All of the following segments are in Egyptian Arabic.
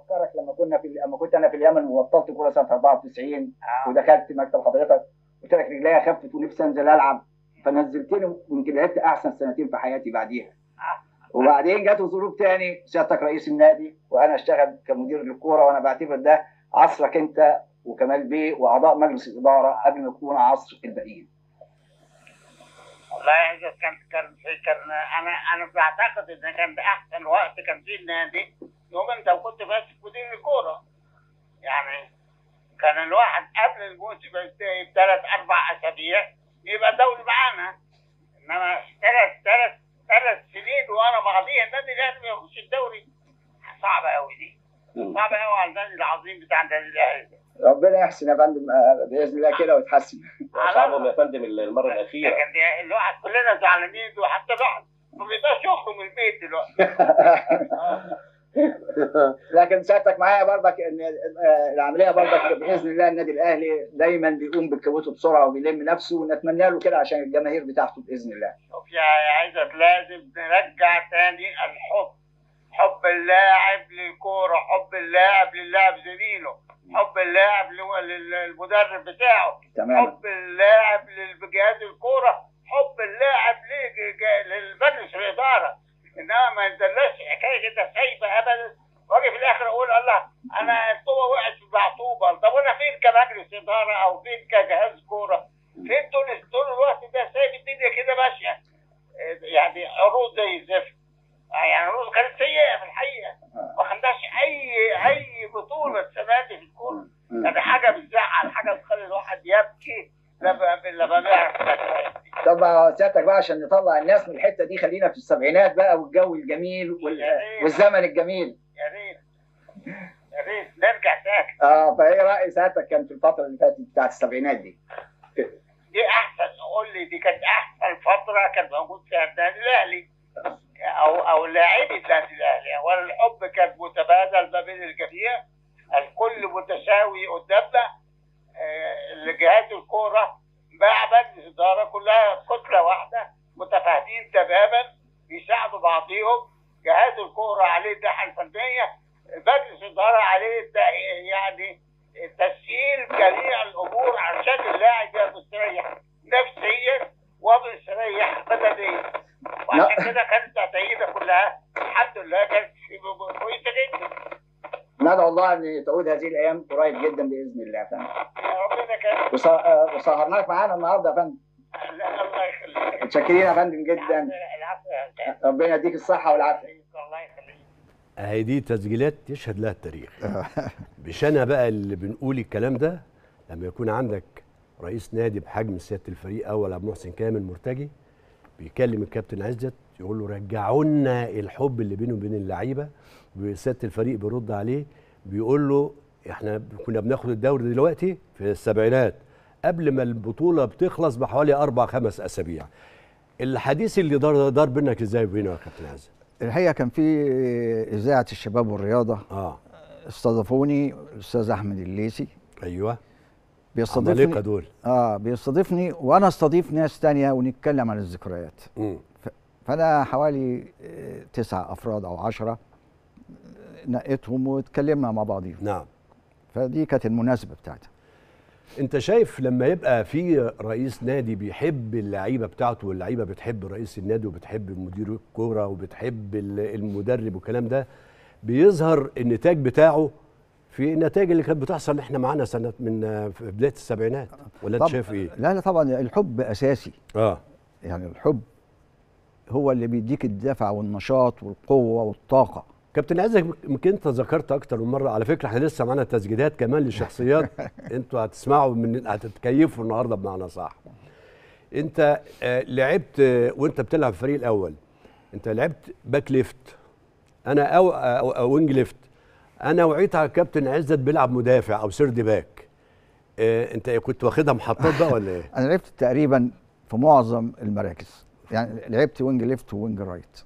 افكرك لما كنا في لما كنت انا في اليمن وبطلت كوره سنه 94 ودخلت مكتب حضرتك قلت لك رجليا خفت ونفسي انزل العب فنزلتني يمكن لعبت احسن سنتين في حياتي بعديها وبعدين جت ظروف تاني سيادتك رئيس النادي وانا اشتغل كمدير للكوره وانا بعتبر ده عصرك انت وكمال بيه واعضاء مجلس الاداره قبل ما يكون عصر الباقيين. والله إذا كان كان في كان انا انا بعتقد ان كان ده احسن وقت كان فيه النادي يوم انت كنت ماسك مدير الكوره يعني كان الواحد قبل الموسم بثلاث اربع اسابيع يبقى الدوري معانا انما ثلاث ثلاث ثلاث سنين ورا بعضيها النادي الاهلي ما يخش الدوري صعبه قوي دي صعبه قوي على النادي العظيم بتاع النادي الاهلي ده. ربنا يحسن يا فندم آه، باذن الله كده ويتحسن. صعبهم يا فندم المره الاخيره لكن دي- الواحد كلنا زعلانين وحتى الواحد ما بيقدرش يخرج من البيت دلوقتي لكن سيادتك معايا برضك ان آه، العمليه برضك باذن الله النادي الاهلي دايما بيقوم بكوته بسرعه وبيلم نفسه ونتمنى له كده عشان الجماهير بتاعته باذن الله. شوف يا عايزك لازم نرجع تاني الحب حب اللاعب للكورة حب اللاعب للاعب زميله حب اللاعب لو- لل- للمدرب بتاعه تمام حب اللاعب لجهاز الكورة حب اللاعب لج- للمجلس الإدارة إنما ما ينزلش حكاية كده سايبة أبدا واجي في الآخر أقول الله أنا الطوبة وقعت في المعطوبة طب وأنا فين كمجلس إدارة أو فين كجهاز كورة فين طول طول الوقت ده سايب الدنيا كده ماشية يعني عروض زي الزفت يعني عروض كانت سيئة في الحقيقة ما خدناش أي أي بطولة السنة دي في الكورة يعني حاجة بتزعل حاجة بتخلي الواحد يبكي لما لما بيعرف الحكاية دي. طب سيادتك بقى عشان نطلع الناس من الحته دي خلينا في السبعينات بقى والجو الجميل وال- والزمن الجميل. يا ريت يا ريت نرجع تاني اه فايه راي سيادتك كان في الفتره اللي فاتت بتاعت السبعينات دي؟ دي أحسن قول لي دي كانت أحسن فترة كان موجود فيها النادي الأهلي أو أو لاعبي النادي الأهلي أولا الحب كان متبادل ما بين الجميع الكل متساوي قدامنا آه، لجهاز الكورة مع مجلس إدارة كلها كتلة واحدة متفاهمين تماما بيساعدوا بعضيهم جهاز الكورة عليه الناحية الفنية مجلس إدارة عليه الت- يعني تسهيل جميع الأمور عشان اللاعب يبقى مستريح نفسيا ومستريح بدنيا وعشان كده كانت نتائجنا كلها الحمد لله كانت كويسة جدا ندعو الله ان تعود هذه الايام قريب جدا باذن الله يا فندم. يا ربنا كان وص- آه، وسهرناك معانا النهارده يا فندم. لا، الله يخليك متشكرين يا فندم جدا. العفو يا أستاذ. ربنا يديك الصحه والعافيه. الله يخليك اهي دي تسجيلات يشهد لها التاريخ مش انا بقى اللي بنقول الكلام ده لما يكون عندك رئيس نادي بحجم سياده الفريق اول عبد المحسن كامل مرتجي بيكلم الكابتن عزت يقول له رجعوا لنا الحب اللي بينه وبين اللعيبه وسياده الفريق بيرد عليه بيقول له احنا كنا بناخد الدوري دلوقتي في السبعينات قبل ما البطوله بتخلص بحوالي اربع خمس اسابيع الحديث اللي دار دار بينك ازاي وبينه يا كابتن عزت الحقيقه كان في اذاعه الشباب والرياضه اه استضافوني الاستاذ احمد الليسي ايوه عمالقه بيستضيفني دول اه بيستضيفني وانا استضيف ناس تانية ونتكلم عن الذكريات مم. فانا حوالي آه، تسعة افراد او عشرة آه، نقيتهم واتكلمنا مع بعضيهم نعم فدي كانت المناسبه بتاعتها انت شايف لما يبقى في رئيس نادي بيحب اللعيبه بتاعته واللعيبه بتحب رئيس النادي وبتحب مدير الكوره وبتحب ال- المدرب والكلام ده بيظهر النتاج بتاعه في النتائج اللي كانت بتحصل احنا معانا سنه من في بدايه السبعينات ولا انت طب- شايف ايه؟ لا لا طبعا الحب اساسي اه يعني الحب هو اللي بيديك الدفع والنشاط والقوه والطاقه كابتن عزك يمكن انت ذكرت اكتر من مره على فكره احنا لسه معانا تسجيلات كمان للشخصيات انتوا هتسمعوا من هتتكيفوا النهارده بمعنى صح انت آه، لعبت آه، وانت بتلعب في الفريق الاول انت لعبت باك ليفت انا او, أو, أو وينج ليفت انا وعيت على كابتن عزت بيلعب مدافع او سيرد باك آه، انت كنت واخدها محطات بقى ولا ايه؟ انا لعبت تقريبا في معظم المراكز يعني لعبت وينج ليفت ووينج رايت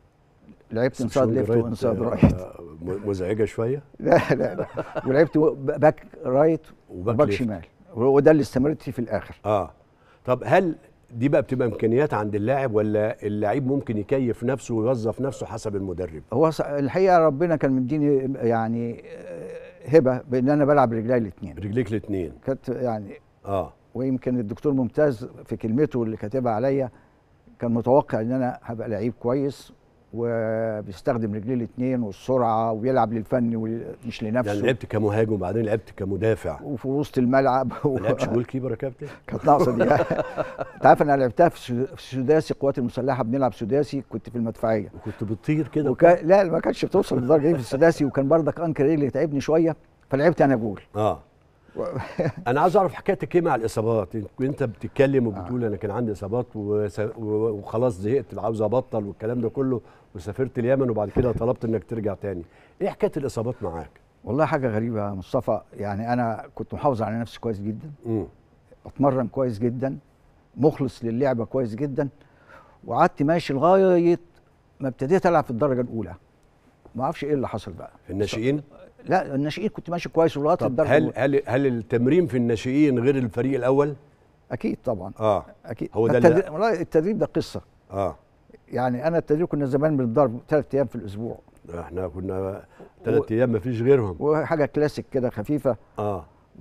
لعبت بس مش انسايد وينج ليفت رايت، وانسايد آه، رايت م- مزعجه شويه لا لا لا ولعبت و- باك رايت وباك وباك ليفت. شمال وده اللي استمرت فيه في الاخر اه طب هل دي بقى بتبقى امكانيات عند اللاعب ولا اللاعب ممكن يكيف نفسه ويوظف نفسه حسب المدرب هو ص- الحقيقه ربنا كان مديني يعني آه، هبه بان انا بلعب رجلي الاثنين رجليك الاثنين كانت يعني اه ويمكن الدكتور ممتاز في كلمته اللي كاتبها عليا كان متوقع ان انا هبقى لعيب كويس وبيستخدم رجليه الاثنين والسرعه وبيلعب للفن ومش يعني لنفسه لعبت كمهاجم وبعدين لعبت كمدافع وفي وسط الملعب ما لعبتش جول كيبر يا كابتن كانت ناقصه دي انت عارف انا لعبتها في سو- في سداسي القوات المسلحه بنلعب سداسي كنت في المدفعيه وكنت بتطير كده وكان لا ما كانتش بتوصل للدرجه دي في السداسي وكان بردك انكر رجلي تعبني شويه فلعبت انا جول اه انا عايز اعرف حكايتك ايه مع الاصابات انت بتتكلم وبتقول انا كان عندي اصابات وس- و- وخلاص زهقت عاوز ابطل والكلام ده كله وسافرت اليمن وبعد كده طلبت انك ترجع تاني ايه حكايه الاصابات معاك والله حاجه غريبه يا مصطفى يعني انا كنت محافظ على نفسي كويس جدا امم اتمرن كويس جدا مخلص للعبه كويس جدا وقعدت ماشي لغايه ما ابتديت العب في الدرجه الاولى ما اعرفش ايه اللي حصل بقى في الناشئين لا الناشئين كنت ماشي كويس ولغايه طب الدرجه هل الأولى. هل هل التمرين في الناشئين غير الفريق الاول اكيد طبعا اه اكيد هو ده اللي- التدريب والله التدريب ده قصه اه يعني انا التدريب كنا زمان بنضرب ثلاث ايام في الاسبوع احنا كنا ثلاث ايام ما فيش غيرهم وحاجه كلاسيك كده خفيفه اه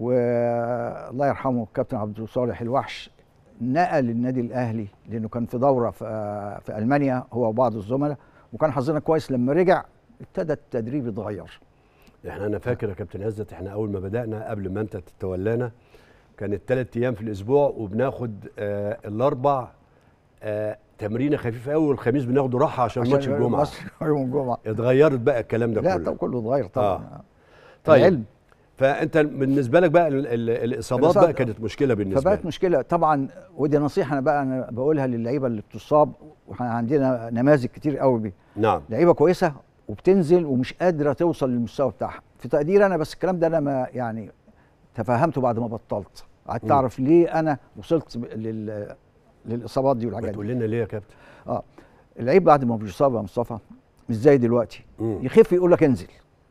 والله يرحمه الكابتن عبد صالح الوحش نقل النادي الاهلي لانه كان في دوره في, في المانيا هو وبعض الزملاء وكان حظنا كويس لما رجع ابتدى التدريب يتغير احنا انا فاكر يا كابتن عزت احنا اول ما بدانا قبل ما انت تتولانا كانت ثلاث ايام في الاسبوع وبناخد آه الاربع آه تمرينه خفيفه قوي والخميس بناخده راحه عشان, عشان ماتش الجمعه مصر يوم الجمعه اتغيرت بقى الكلام ده لا كله طب كله اتغير طبعا آه. آه. طيب العلم. فانت بالنسبه لك بقى ال- ال- الاصابات الإصابة- بقى كانت مشكله بالنسبه فبقت لك مشكله طبعا ودي نصيحه انا بقى انا بقولها للعيبه اللي بتصاب واحنا عندنا نماذج كتير قوي بيه نعم لعيبه كويسه وبتنزل ومش قادره توصل للمستوى بتاعها في تقدير انا بس الكلام ده انا ما يعني تفهمته بعد ما بطلت قعدت مم. اعرف ليه انا وصلت ب- لل للاصابات دي ما والحاجات تقول دي لنا ليه يا كابتن اه اللعيب بعد ما بيصاب يا مصطفى مش زي دلوقتي مم. يخف يقول لك انزل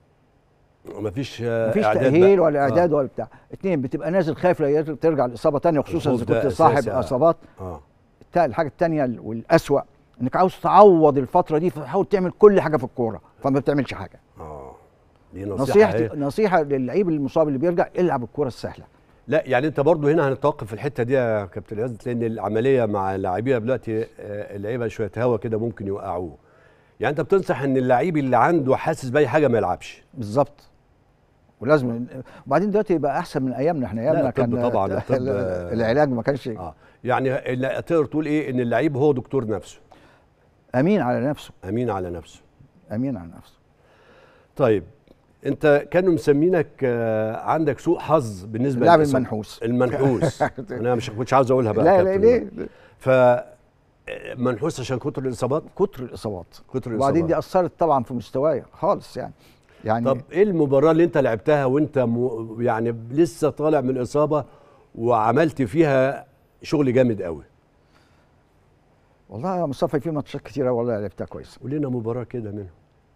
مفيش آه، مفيش إعداد تاهيل بقى. ولا اعداد آه. ولا بتاع اتنين بتبقى نازل خايف لا يت- ترجع الاصابه تانية خصوصا الخوف اذا ده كنت صاحب أساسي، آه. اصابات اه التا- الحاجه الثانيه والاسوا انك عاوز تعوض الفتره دي فتحاول تعمل كل حاجه في الكوره فما بتعملش حاجه اه دي نصيحه نصيحتي إيه؟ نصيحه للعيب المصاب اللي بيرجع العب الكوره السهله لا يعني انت برضو هنا هنتوقف في الحته دي يا كابتن عزت لان العمليه مع اللاعبين دلوقتي آه، اللعيبه شويه هوا كده ممكن يوقعوه يعني انت بتنصح ان اللعيب اللي عنده حاسس باي حاجه ما يلعبش بالظبط ولازم وبعدين دلوقتي يبقى احسن من ايامنا احنا ايامنا الطب كان طبعاً، الطب- العلاج ما كانش اه يعني ال- تقدر تقول ايه ان اللعيب هو دكتور نفسه امين على نفسه امين على نفسه امين على نفسه طيب انت كانوا مسمينك آه، عندك سوء حظ بالنسبه اللاعب للإصابة. المنحوس المنحوس انا مش كنتش عاوز اقولها بقى لا يا لا كابتن. ليه ف آه، منحوس عشان كتر الاصابات كتر الاصابات كتر الاصابات وبعدين دي اثرت طبعا في مستواي خالص يعني يعني طب ايه المباراه اللي انت لعبتها وانت م... يعني لسه طالع من الاصابه وعملت فيها شغل جامد قوي والله يا مصطفى في ماتشات كتيره والله لعبتها كويس قول لنا مباراه كده منهم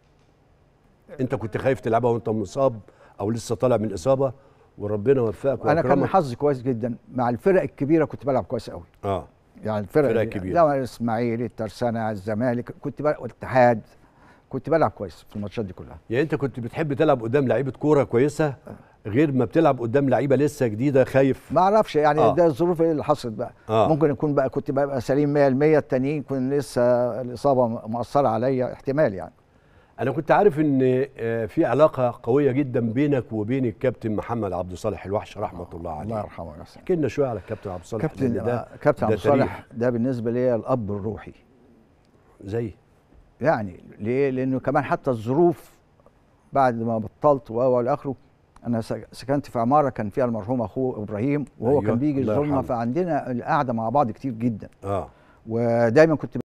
انت كنت خايف تلعبها وانت مصاب او لسه طالع من الاصابه وربنا وفقك انا كان وأكرمك. حظي كويس جدا مع الفرق الكبيره كنت بلعب كويس قوي اه يعني الفرق فرق اللي- كبيرة. لا الاسماعيلي الترسانه الزمالك كنت بلعب الاتحاد كنت بلعب كويس في الماتشات دي كلها يعني انت كنت بتحب تلعب قدام لعيبه كوره كويسه غير ما بتلعب قدام لعيبه لسه جديده خايف ما اعرفش يعني آه. ده الظروف اللي حصلت بقى آه. ممكن يكون بقى كنت ببقى سليم 100% التانيين يكون لسه الاصابه مأثره عليا احتمال يعني انا كنت عارف ان آه، في علاقه قويه جدا بينك وبين الكابتن محمد عبد الصالح الوحش رحمه الله عليه الله يرحمه يا سيدي احكي لنا شويه على الكابتن عبد الصالح كابتن لأن ده كابتن ده عبد الصالح تاريخ. ده بالنسبه لي الاب الروحي زي يعني ليه؟ لانه كمان حتى الظروف بعد ما بطلت و والى اخره انا سك- سكنت في عماره كان فيها المرحوم اخوه ابراهيم وهو أيوة، كان بيجي الله يزورنا يرحمه. فعندنا القعده مع بعض كتير جدا اه ودايما كنت